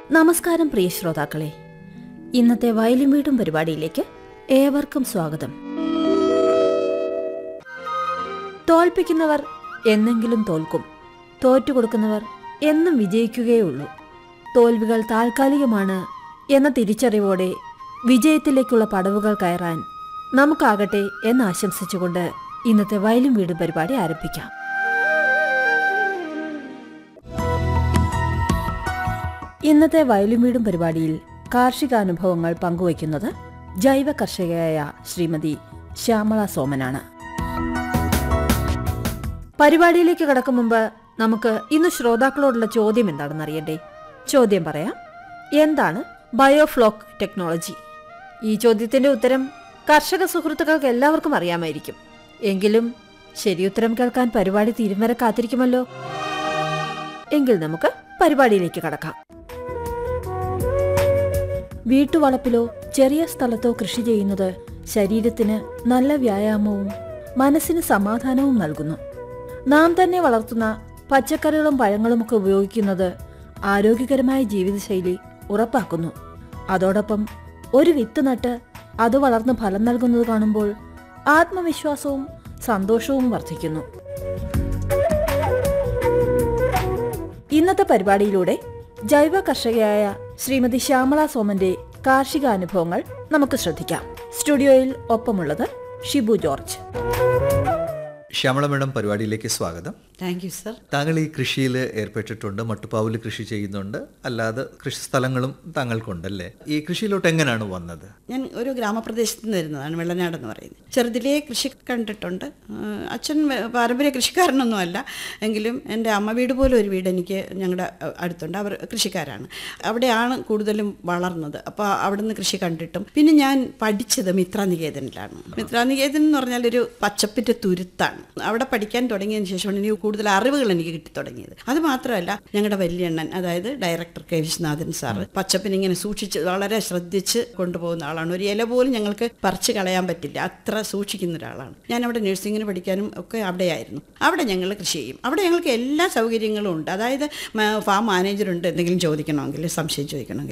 നമസ്കാരം പ്രിയ ശ്രോതാക്കളെ ഇന്നത്തെ വയലും വീടും പരിപാടിയിലേക്ക് ഏവർക്കും സ്വാഗതം തോൽപ്പിക്കുന്നവർ എന്നെങ്കിലും തോൽക്കും തോറ്റുകൊടുക്കുന്നവർ എന്നും വിജയിക്കുകയുള്ളൂ തോൽവികൾ താൽക്കാലികമാണ് എന്ന തിരിച്ചറിവോടെ വിജയത്തിലേക്കുള്ള പടവുകൾ കയറാൻ നമുക്കാകട്ടെ എന്ന് ആശംസിച്ചുകൊണ്ട് ഇന്നത്തെ വയലും വീടും പരിപാടി ആരംഭിക്കാം ഇന്നത്തെ വയലും വീടും പരിപാടിയിൽ കാർഷികാനുഭവങ്ങൾ പങ്കുവയ്ക്കുന്നത് ജൈവ കർഷകയായ ശ്രീമതി ശ്യാമള സോമനാണ് പരിപാടിയിലേക്ക് കടക്കും മുമ്പ് നമുക്ക് ഇന്ന് ശ്രോതാക്കളോടുള്ള ചോദ്യം എന്താണെന്ന് അറിയണ്ടേ ചോദ്യം പറയാം എന്താണ് ബയോഫ്ലോക്ക് ടെക്നോളജി ഈ ചോദ്യത്തിന്റെ ഉത്തരം കർഷക സുഹൃത്തുക്കൾക്ക് എല്ലാവർക്കും അറിയാമായിരിക്കും എങ്കിലും ശരിയുത്തരം കേൾക്കാൻ പരിപാടി തീരും വരെ കാത്തിരിക്കുമല്ലോ എങ്കിൽ നമുക്ക് പരിപാടിയിലേക്ക് കടക്കാം വീട്ടുവളപ്പിലോ ചെറിയ സ്ഥലത്തോ കൃഷി ചെയ്യുന്നത് ശരീരത്തിന് നല്ല വ്യായാമവും മനസ്സിന് സമാധാനവും നൽകുന്നു നാം തന്നെ വളർത്തുന്ന പച്ചക്കറികളും പഴങ്ങളുമൊക്കെ ഉപയോഗിക്കുന്നത് ആരോഗ്യകരമായ ജീവിതശൈലി ഉറപ്പാക്കുന്നു അതോടൊപ്പം ഒരു വിത്ത് നട്ട് അത് വളർന്ന് ഫലം നൽകുന്നത് കാണുമ്പോൾ ആത്മവിശ്വാസവും സന്തോഷവും വർദ്ധിക്കുന്നു ഇന്നത്തെ പരിപാടിയിലൂടെ ജൈവ കർഷകയായ ശ്രീമതി ശ്യാമള സോമന്റെ കാർഷിക അനുഭവങ്ങൾ നമുക്ക് ശ്രദ്ധിക്കാം സ്റ്റുഡിയോയിൽ ഒപ്പമുള്ളത് ഷിബു ജോർജ് ശ്യാമള മേഡം പരിപാടിയിലേക്ക് സ്വാഗതം താങ്ക് യു സർ താങ്കൾ ഈ കൃഷിയിൽ ഏർപ്പെട്ടിട്ടുണ്ട് മട്ടുപ്പാവിൽ കൃഷി ചെയ്യുന്നുണ്ട് അല്ലാതെ കൃഷി സ്ഥലങ്ങളും താങ്കൾക്കുണ്ടല്ലേ ഈ കൃഷിയിലോട്ട് എങ്ങനെയാണ് വന്നത് ഞാൻ ഒരു ഗ്രാമപ്രദേശത്ത് നിന്ന് വരുന്നതാണ് വെള്ളനാട് എന്ന് പറയുന്നത് ചെറുതിലേ കൃഷി കണ്ടിട്ടുണ്ട് ആ, അച്ഛൻ വ- പാരമ്പര്യ കൃഷിക്കാരനൊന്നും അല്ല എങ്കിലും എൻ്റെ അമ്മ വീട് പോലെ ഒരു വീട് എനിക്ക് ഞങ്ങളുടെ അടുത്തുണ്ട് അവർ കൃഷിക്കാരാണ് അവിടെയാണ് കൂടുതലും വളർന്നത് അപ്പോൾ അവിടുന്ന് കൃഷി കണ്ടിട്ടും പിന്നെ ഞാൻ പഠിച്ചത് മിത്രാനികേതനിലാണ് മിത്രാനികേതൻ എന്ന് പറഞ്ഞാൽ ഒരു പച്ചപ്പിൻ്റെ തുരുത്താണ് അവിടെ പഠിക്കാൻ തുടങ്ങിയതിന് ശേഷമാണ് എനിക്ക് കൂടുതൽ അറിവുകൾ എനിക്ക് കിട്ടി തുടങ്ങിയത് അത് മാത്രമല്ല ഞങ്ങളുടെ വലിയണ്ണൻ അതായത് ഡയറക്ടർ കെ വിശ്വനാഥൻ സാറ് പച്ചപ്പിനെ ഇങ്ങനെ സൂക്ഷിച്ച് വളരെ ശ്രദ്ധിച്ച് കൊണ്ടുപോകുന്ന ആളാണ് ഒരു ഇല പോലും ഞങ്ങൾക്ക് പറിച്ച് കളയാൻ പറ്റില്ല അത്ര സൂക്ഷിക്കുന്ന ഒരാളാണ് ഞാൻ അവിടെ നഴ്സിങ്ങിന് പഠിക്കാനും ഒക്കെ അവിടെയായിരുന്നു അവിടെ ഞങ്ങൾ കൃഷി ചെയ്യും അവിടെ ഞങ്ങൾക്ക് എല്ലാ സൗകര്യങ്ങളും ഉണ്ട് അതായത് മ- ഫാം മാനേജറുണ്ട് എന്തെങ്കിലും ചോദിക്കണമെങ്കിൽ സംശയം ചോദിക്കണമെങ്കിൽ